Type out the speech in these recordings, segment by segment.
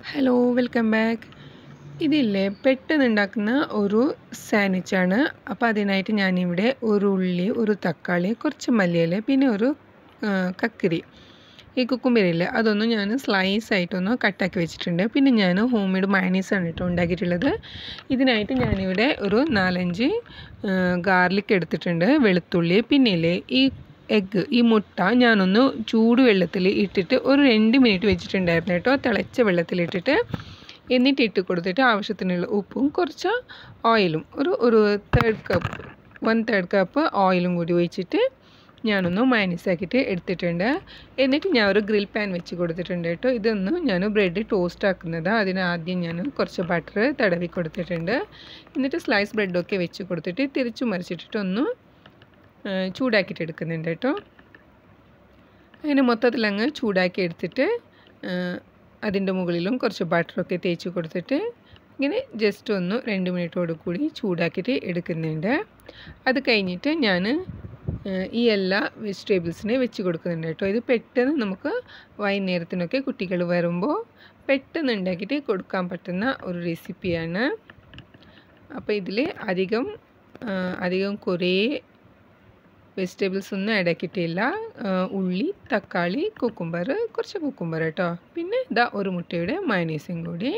hello welcome back ഇതില്ലേ പെട്ടെന്ന് ഉണ്ടാക്കുന്ന ഒരു സാൻഡ്വിച്ചാണ് അപ്പോൾ അതിനായിട്ട് ഞാനിവിടെ ഒരു ഉള്ളി ഒരു തക്കാളി കുറച്ച് മല്ലിയില പിന്നെ ഒരു ആ, കക്കിരി ഈ കുക്കുംബരില്ലേ അതൊന്നും ഞാൻ സ്ലൈസ് ആയിട്ടൊന്ന് കട്ടാക്കി വെച്ചിട്ടുണ്ട് പിന്നെ ഞാൻ ഹോം മെയ്ഡ് മയണീസാണ് കേട്ടോ ഉണ്ടാക്കിയിട്ടുള്ളത് ഇതിനായിട്ട് ഞാനിവിടെ ഒരു നാലഞ്ച് ഗാർലിക് എടുത്തിട്ടുണ്ട് വെളുത്തുള്ളി പിന്നെ ഇല്ലേ ഈ എഗ്ഗ് ഈ മുട്ട ഞാനൊന്ന് ചൂട് വെള്ളത്തിൽ ഇട്ടിട്ട് ഒരു രണ്ട് മിനിറ്റ് വെച്ചിട്ടുണ്ടായിരുന്നു കേട്ടോ തിളച്ച വെള്ളത്തിലിട്ടിട്ട് എന്നിട്ട് ഇട്ട് കൊടുത്തിട്ട് ആവശ്യത്തിനുള്ള ഉപ്പും കുറച്ച് ഓയിലും ഒരു ഒരു third cup one third cup ഓയിലും കൂടി ഒഴിച്ചിട്ട് ഞാനൊന്ന് മൈനസ് ആക്കിയിട്ട് എടുത്തിട്ടുണ്ട് എന്നിട്ട് ഞാൻ ഒരു ഗ്രിൽ പാൻ വെച്ച് കൊടുത്തിട്ടുണ്ട് കേട്ടോ ഇതൊന്ന് ഞാൻ ബ്രെഡ് ടോസ്റ്റ് ആക്കുന്നത് അതിന് ആദ്യം ഞാൻ കുറച്ച് ബട്ടർ തടവി കൊടുത്തിട്ടുണ്ട് എന്നിട്ട് സ്ലൈസ് ബ്രെഡൊക്കെ വെച്ച് കൊടുത്തിട്ട് തിരിച്ചു മറിച്ചിട്ടിട്ട് ഒന്ന് ആ, ചൂടാക്കിയിട്ട് എടുക്കുന്നുണ്ട് കേട്ടോ അങ്ങനെ മൊത്തത്തിൽ അങ്ങ് ചൂടാക്കി എടുത്തിട്ട് അതിൻ്റെ മുകളിലും കുറച്ച് ബട്ടറൊക്കെ തേച്ച് കൊടുത്തിട്ട് ഇങ്ങനെ ജസ്റ്റ് ഒന്ന് രണ്ട് മിനിറ്റോട് കൂടി ചൂടാക്കിയിട്ട് എടുക്കുന്നുണ്ട് അത് കഴിഞ്ഞിട്ട് ഞാൻ ഈ എല്ലാ വെജിറ്റബിൾസിനെ വെച്ച് കൊടുക്കുന്നുണ്ട് കേട്ടോ ഇത് പെട്ടെന്ന് നമുക്ക് വൈകുന്നേരത്തിനൊക്കെ കുട്ടികൾ വരുമ്പോൾ പെട്ടെന്ന് ഉണ്ടാക്കിയിട്ട് കൊടുക്കാൻ പറ്റുന്ന ഒരു റെസിപ്പിയാണ് അപ്പോൾ ഇതിൽ അധികം ആ, അധികം കുറേ വെജിറ്റബിൾസ് ഒന്നും ഇടയ്ക്കിട്ടില്ല ഉള്ളി തക്കാളി കുക്കുംബർ കുറച്ച് കുക്കുംബർ കേട്ടോ പിന്നെ ഇതാ ഒരു മുട്ടയുടെ മയനീസും കൂടി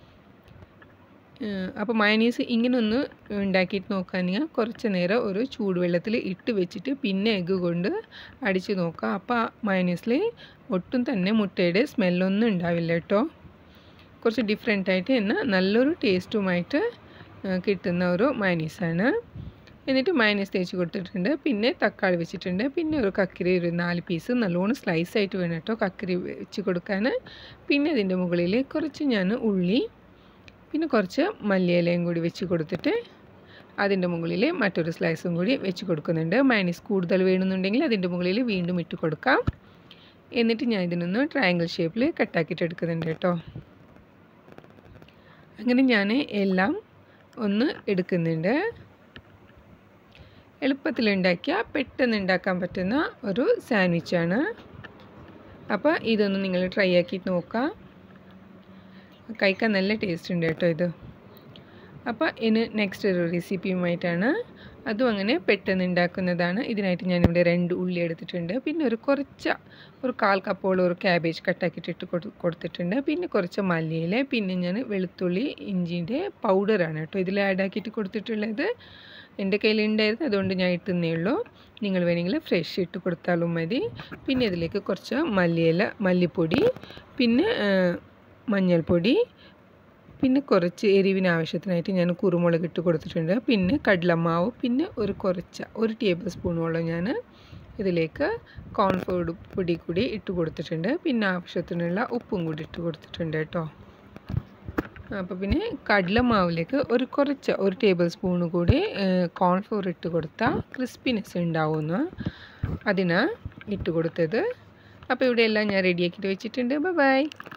അപ്പോൾ മയനീസ് ഇങ്ങനെ ഒന്ന് ഉണ്ടാക്കിയിട്ട് നോക്കുകയാണെങ്കിൽ കുറച്ച് നേരം ഒരു ചൂടുവെള്ളത്തിൽ ഇട്ട് വെച്ചിട്ട് പിന്നെ എഗ്ഗ് കൊണ്ട് അടിച്ച് നോക്കുക അപ്പോൾ ആ മയനീസിൽ ഒട്ടും തന്നെ മുട്ടയുടെ സ്മെല്ലൊന്നും ഉണ്ടാവില്ല കേട്ടോ കുറച്ച് ഡിഫറെൻ്റ് ആയിട്ട് എന്നാൽ നല്ലൊരു ടേസ്റ്റുമായിട്ട് കിട്ടുന്ന ഒരു മയനീസാണ് എന്നിട്ട് മയനീസ് തേച്ച് കൊടുത്തിട്ടുണ്ട് പിന്നെ തക്കാളി വെച്ചിട്ടുണ്ട് പിന്നെ ഒരു കക്കിരി ഒരു നാല് പീസ് നല്ലോണം സ്ലൈസ് ആയിട്ട് വേണം കേട്ടോ കക്കിരി വെച്ച് കൊടുക്കാൻ പിന്നെ അതിൻ്റെ മുകളിൽ കുറച്ച് ഞാൻ ഉള്ളി പിന്നെ കുറച്ച് മല്ലിയിലയും കൂടി വെച്ച് കൊടുത്തിട്ട് അതിൻ്റെ മുകളിൽ മറ്റൊരു സ്ലൈസും കൂടി വെച്ച് കൊടുക്കുന്നുണ്ട് മയനീസ് കൂടുതൽ വേണമെന്നുണ്ടെങ്കിൽ അതിൻ്റെ മുകളിൽ വീണ്ടും ഇട്ട് കൊടുക്കാം എന്നിട്ട് ഞാൻ ഇതിനൊന്ന് ട്രയാങ്കിൾ ഷേപ്പിൽ കട്ടാക്കിയിട്ട് എടുക്കുന്നുണ്ട് കേട്ടോ അങ്ങനെ ഞാൻ എല്ലാം ഒന്ന് എടുക്കുന്നുണ്ട് എളുപ്പത്തിൽ ഉണ്ടാക്കിയ പെട്ടെന്ന് ഉണ്ടാക്കാൻ പറ്റുന്ന ഒരു സാൻഡ്വിച്ചാണ് അപ്പോൾ ഇതൊന്ന് നിങ്ങൾ ട്രൈ ആക്കിയിട്ട് നോക്കാം കഴിക്കാൻ നല്ല ടേസ്റ്റ് ഉണ്ട് കേട്ടോ ഇത് അപ്പോൾ ഇനി നെക്സ്റ്റ് ഒരു റെസിപ്പിയുമായിട്ടാണ് അതും അങ്ങനെ പെട്ടെന്ന് ഉണ്ടാക്കുന്നതാണ് ഇതിനായിട്ട് ഞാനിവിടെ രണ്ട് ഉള്ളി എടുത്തിട്ടുണ്ട് പിന്നെ ഒരു കുറച്ച് ഒരു കാൽ കപ്പോളം ഒരു ക്യാബേജ് കട്ടാക്കിയിട്ട് ഇട്ട് കൊടു കൊടുത്തിട്ടുണ്ട് പിന്നെ കുറച്ച് മല്ലിയില പിന്നെ ഞാൻ വെളുത്തുള്ളി ഇഞ്ചിൻ്റെ പൗഡറാണ് കേട്ടോ ഇതിൽ ആഡ് ആക്കിയിട്ട് കൊടുത്തിട്ടുള്ളത് എൻ്റെ കയ്യിലുണ്ടായിരുന്നു അതുകൊണ്ട് ഞാൻ ഇട്ടുന്നേ ഉള്ളൂ നിങ്ങൾ വേണമെങ്കിൽ ഫ്രഷ് ഇട്ട് കൊടുത്താലും മതി പിന്നെ ഇതിലേക്ക് കുറച്ച് മല്ലിയില മല്ലിപ്പൊടി പിന്നെ ആ, മഞ്ഞൾപ്പൊടി പിന്നെ കുറച്ച് എരിവിന് ആവശ്യത്തിനായിട്ട് ഞാൻ കുരുമുളക് ഇട്ട് കൊടുത്തിട്ടുണ്ട് പിന്നെ കടലമാവ് പിന്നെ ഒരു കുറച്ച് ഒരു ടേബിൾ സ്പൂണോളം ഞാൻ ഇതിലേക്ക് കോൺഫ്ലോർ പൊടി കൂടി ഇട്ട് കൊടുത്തിട്ടുണ്ട് പിന്നെ ആവശ്യത്തിനുള്ള ഉപ്പും കൂടി ഇട്ട് കൊടുത്തിട്ടുണ്ട് കേട്ടോ അപ്പോൾ പിന്നെ കടലമാവിലേക്ക് ഒരു കുറച്ച് ഒരു ടേബിൾ സ്പൂൺ കൂടി കോൺഫ്ലോർ ഇട്ട് കൊടുത്താൽ ക്രിസ്പിനെസ് ഉണ്ടാവുമെന്ന് അതിനാണ് ഇട്ട് കൊടുത്തത് അപ്പോൾ ഇവിടെ എല്ലാം ഞാൻ റെഡിയാക്കിയിട്ട് വെച്ചിട്ടുണ്ട് ബൈ ബൈ